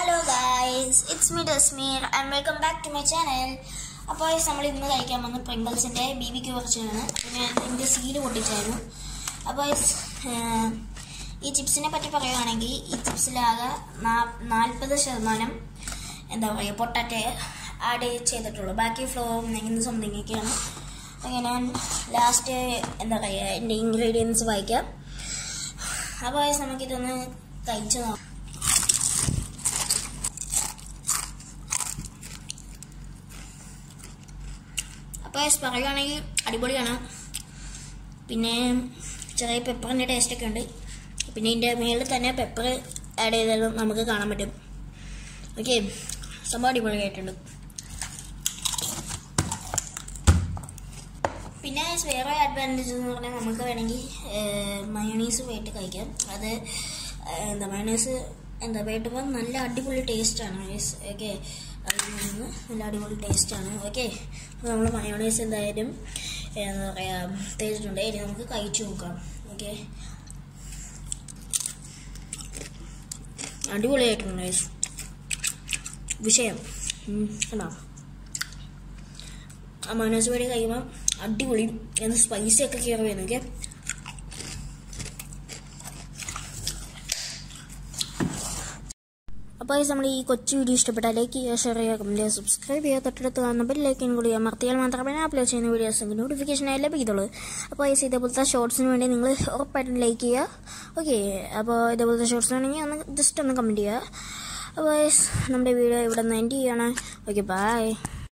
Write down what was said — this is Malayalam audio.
Hello guys it's me Dasmeer and welcome back to my channel അപ്പോൾ നമ്മൾ ഇന്ന് കഴിക്കാൻ വന്ന പ്രിങ്കിൾസിൻ്റെ ബി ബി ക്യൂ കുറച്ചാണ് അപ്പോൾ ഞാൻ ഇതിൻ്റെ സീല് പൊട്ടിച്ചായിരുന്നു അപ്പോൾ ഏഹ്, ഈ ചിപ്സിനെ പറ്റി പറയുകയാണെങ്കിൽ ഈ ചിപ്സിലാകെ നാ- നാൽപ്പത് ശതമാനം എന്താ പറയുക പൊട്ടാറ്റോ ആഡ് ചെയ്തിട്ടുള്ളൂ ബാക്കി ഫ്ലോ ഇങ്ങനെ സംതിങ് ഒക്കെയാണ് അങ്ങനെ ഞാൻ ലാസ്റ്റ് എന്താ പറയുക എൻ്റെ ഇൻഗ്രീഡിയൻസ് വായിക്കാം അപ്പോൾ നമുക്കിതൊന്ന് കഴിച്ച് നോക്കാം അപ്പോൾ പറയുകയാണെങ്കിൽ അടിപൊളിയാണ് പിന്നെ ചെറിയ പെപ്പറിൻ്റെ ടേസ്റ്റ് ഒക്കെ ഉണ്ട് പിന്നെ ഇതിൻ്റെ മേളിൽ തന്നെ പെപ്പർ ആഡ് ചെയ്താലും നമുക്ക് കാണാൻ പറ്റും ഓക്കെ സംഭവം അടിപൊളിയായിട്ടുണ്ട് പിന്നെ വേറെ അഡ്വാൻറ്റേജ് എന്ന് പറഞ്ഞാൽ നമുക്ക് വേണമെങ്കിൽ മയോണീസ് പോയിട്ട് കഴിക്കാം അത് ഏഹ്, എന്താ മയോണീസ് എന്താ വേണ്ടുമ്പോൾ നല്ല അടിപൊളി ടേസ്റ്റാണ് ഓക്കെ അതിൽ നിന്ന് നല്ല അടിപൊളി ടേസ്റ്റാണ് ഓക്കെ അപ്പോൾ നമ്മൾ മയോണൈസ് എന്തായാലും എന്താ പറയുക തേച്ചിട്ടുണ്ട് ഇനി നമുക്ക് കഴിച്ചു നോക്കാം ഓക്കെ അടിപൊളിയായിട്ടുണ്ട് guys. വിഷയം ഉം, കണ്ടോ ആ മയോണൈസ് വഴി കഴിയുമ്പോൾ അടിപൊളി എന്ന് സ്പൈസി ഒക്കെ കയറി വരുന്നു ഓക്കെ അപ്പോൾ നമ്മൾ ഈ കൊച്ചു വീഡിയോ ഇഷ്ടപ്പെട്ടാൽ ലൈക്ക് ചെയ്യുക ഷെയർ ചെയ്യുക കമൻറ്റ് ചെയ്യുക സബ്സ്ക്രൈബ് ചെയ്യുക തൊട്ടടുത്ത് കാണുന്ന ബെല്ലൈക്കൻ കൂടി അമർത്തിയാൽ മാത്രമേ ഞാൻ അപ്ലോഡ് ചെയ്യുന്ന വീഡിയോസ് നോട്ടിഫിക്കേഷൻ ആയി ലഭിക്കത്തുള്ളൂ അപ്പോൾ ഈ ഇതേപോലത്തെ ഷോർട്സിന് വേണ്ടി നിങ്ങൾ ഉറപ്പായിട്ടും ലൈക്ക് ചെയ്യുക ഓക്കെ അപ്പോൾ ഇതേപോലത്തെ ഷോർട്സ് വേണമെങ്കിൽ ഒന്ന് ജസ്റ്റ് ഒന്ന് കമൻറ്റ് ചെയ്യുക അപ്പോൾ നമ്മുടെ വീഡിയോ ഇവിടെ നിന്ന് എൻഡ് ചെയ്യാണ് ഓക്കെ ബൈ